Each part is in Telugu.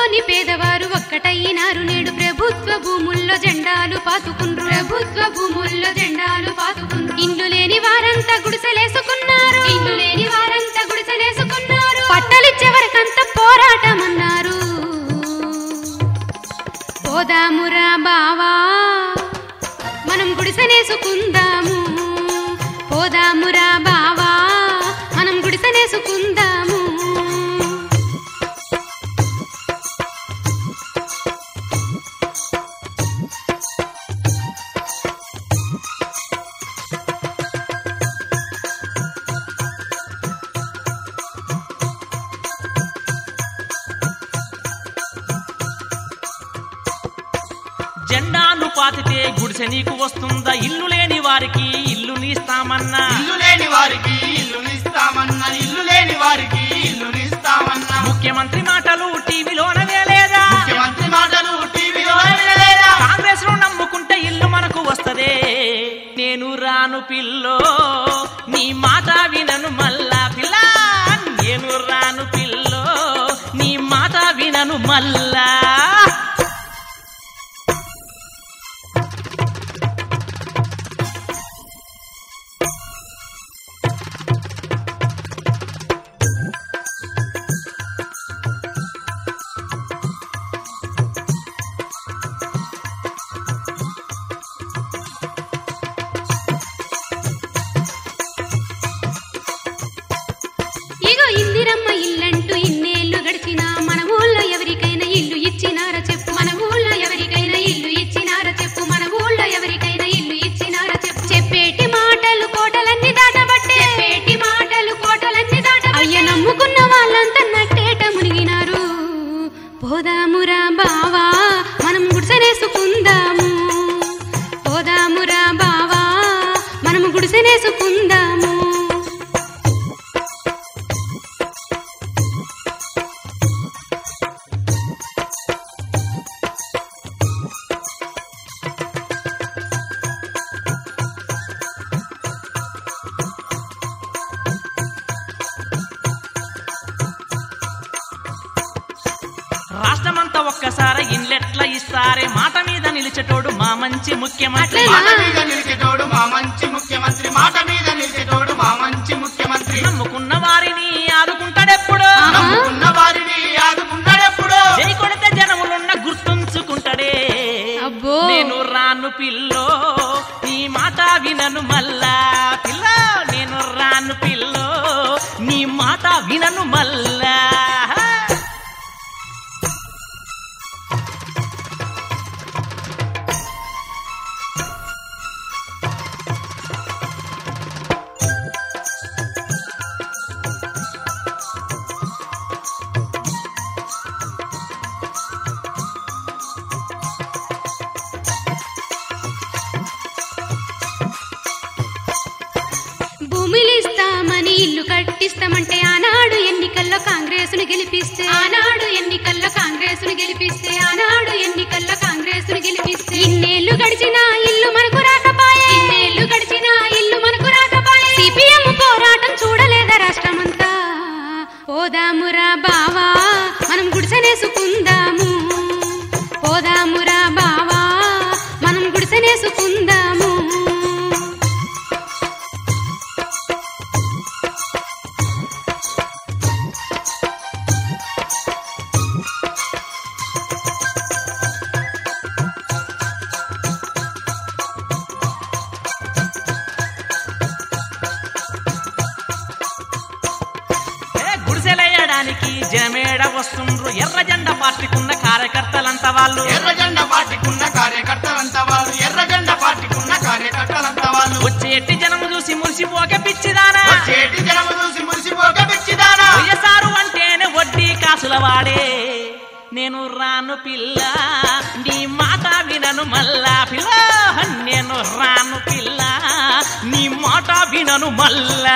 దిక్కులేని పేదవారు ఒక్కటైనారు నేడు ప్రభుత్వ భూముల్లో జెండాలు పాతుకుండ్రు ప్రభుత్వ భూముల్లో జెండాలు పాతుకుండ్రు ఇల్లు లేని వారంతా గుడిసెలేసుకున్నారు ఇల్లు లేని వారంతా గుడిసెలేసుకున్నారు పట్టలిచ్చే వరకంతా పోరాటమన్నారు పోదామురా బావా మనం గుడిసెనేసుకుందాము పోదామురా బావా మనం గుడిసెనేసుకుందాము జెండాను పాతితే గుడిసె నీకు వస్తుందా ఇల్లు లేని వారికి ఇల్లు నీస్తామన్నా ఇల్లు లేని వారికి ఇల్లు ఇస్తామన్నా ఇల్లు లేని వారికి ఇల్లు ఇస్తామన్నా ముఖ్యమంత్రి మాటలు టీవీలోన వేలేదా ముఖ్యమంత్రి మాటలు టీవీలో వినలేదా కాంగ్రెస్ ను నమ్ముకుంటే ఇల్లు మనకు వస్తదే నేను రాను పిల్లో నీ మాట వినను మల్లా పిల్ల నేను రాను పిల్లో నీ మాట వినను మల్లా ఇగో ఇందిరమ్మ ఇల్లంటూ ఇన్నేళ్లు గడిచినా మన ఊళ్ళో ఎవరికైనా ఇల్లు ఇచ్చినారా చెప్పు మన ఊళ్ళో ఎవరికైనా ఇల్లు ఇచ్చినారా చెప్పు మన ఊళ్ళో ఎవరికైనా ఇల్లు ఇచ్చినారా చెప్పు చెప్పేటి మాటలు కోటలన్నీ దాటబట్టే చెప్పేటి మాటలు కోటలన్నీ దాట అయ్య నమ్ముకున్న వాళ్ళంతా నట్టేట మునిగినారు పోదామురా బావా మనం గుడిసెనేసుకుందాము పోదామురా బావా మనము గుడిసెనేసుకుందాము రాష్ట్రమంతా ఒక్కసారి ఇండ్లెట్లా ఇస్తారే మాట మీద నిలిచేటోడు మా మంచి ముఖ్యమంత్రి అట్లేనా? మాట మీద నిలిచేటోడు మా మంచి ముఖ్యమంత్రి మాట మీద నిలిచేటోడు మా మంచి ముఖ్యమంత్రి నమ్ముకున్న వారిని ఆదుకుంటాడెప్పుడు ఆహా. నమ్ముకున్న వారిని ఆదుకుంటాడెప్పుడు జై కొడితే జనములున్న గుర్తుంచుకుంటాడే అబ్బో. నేను రాను పిల్లో నీ మాట వినను మల్లా పిల్ల నేను రాను పిల్లో నీ మాట వినను మల్లా భూమిలు ఇస్తామని ఇల్లు కట్టిస్తామంటే ఆనాడు ఎన్నికల్లో కాంగ్రెస్ ను గెలిపిస్తే ఆనాడు ఎన్నికల్లో కాంగ్రెస్ ను గెలిపిస్తే ఆనాడు ఎన్నికల్లో కాంగ్రెస్ ను గెలిపిస్తే ఇన్నేళ్లు గడిచినా ఇల్లు మనకు రాకపాయే ఇన్నేళ్లు గడిచినా ఇల్లు మనకు రాకపాయే సిపిఎం పోరాటం చూడలేదా రాష్ట్రమంతా పోదామురా బావా మనం గుడిసెనేసుకుందాము పోదామురా బావా మనం గుడిసెనేసుకుందాము ఏ గుడిసెలేయడానికి జనమేడ వస్తుండ్రు ఎర్ర జెండా పార్టీకున్న కార్యకర్తలంతా వాళ్ళు ఎర్ర జెండా పార్టీకున్న కార్యకర్తలంతా వాళ్ళు ఎర్ర జెండా పార్టీకున్న కార్యకర్తలంతా వాళ్ళు వచ్చేటి జనము చూసి మురిసిపోక పిచ్చిదానా చేటి జనము చూసి మురిసిపోక పిచ్చిదానా వైఎస్ఆరు అంటేనే వడ్డీ కాసుల వాడే నేను రాను పిల్ల నీ మాట వినను మల్లా పిల్ల నేను రాను పిల్ల నీ మాట వినను మల్లా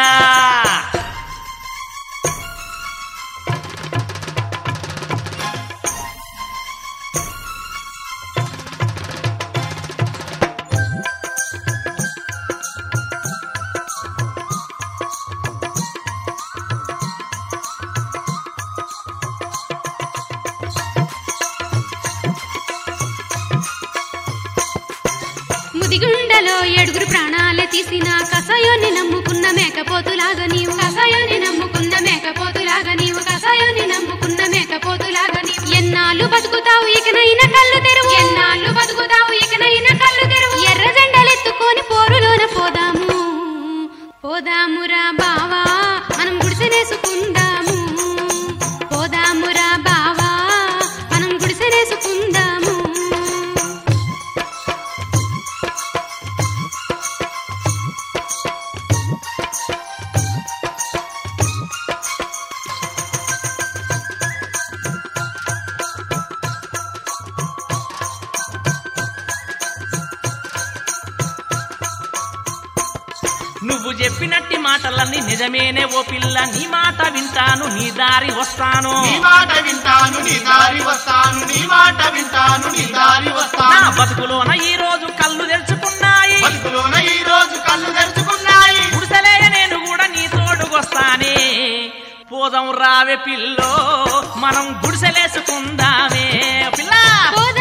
సుడిగుండలో ఏడుగురు ప్రాణాలే తీసిన కషాయాన్ని నమ్ముకున్న మేకపోతులాగా నీవు కషాయాన్ని నమ్ముకున్న మేకపోతులాగా నీవు కషాయాన్ని నమ్ముకున్న మేకపోతులాగా నీవు ఎన్నాళ్ళు బతుకుతావు ఇకనైనా కళ్ళు తెరువు ఎన్నాళ్ళు బతుకుతావు ఇకనైనా కళ్ళు తెరువు ఎర్ర జెండలెత్తుకొని పోరులోన పోదాము పోదామురా బావా మనం గుడిసెనేసుకుందాము పోదామురా బావా మనం గుడిసెనేసుకుందాము నువ్వు చెప్పినట్టి మాటలన్నీ నిజమేనే ఓ పిల్ల నీ మాట వింటాను నీ దారి వస్తాను నీ మాట వింటాను నీ దారి వస్తాను నీ మాట వింటాను నీ దారి నా వస్తాను బతుకులోన ఈ రోజు కళ్ళు తెరుచుకున్నాయి బతుకులోన ఈ రోజు కళ్ళు తెరుచుకున్నాయి గుడిసెలేయ నేను కూడా నీ తోడుకొస్తానే పోదాం రావే పిల్లో మనం గుడిసెలేసుకుందామే పిల్ల పోదాం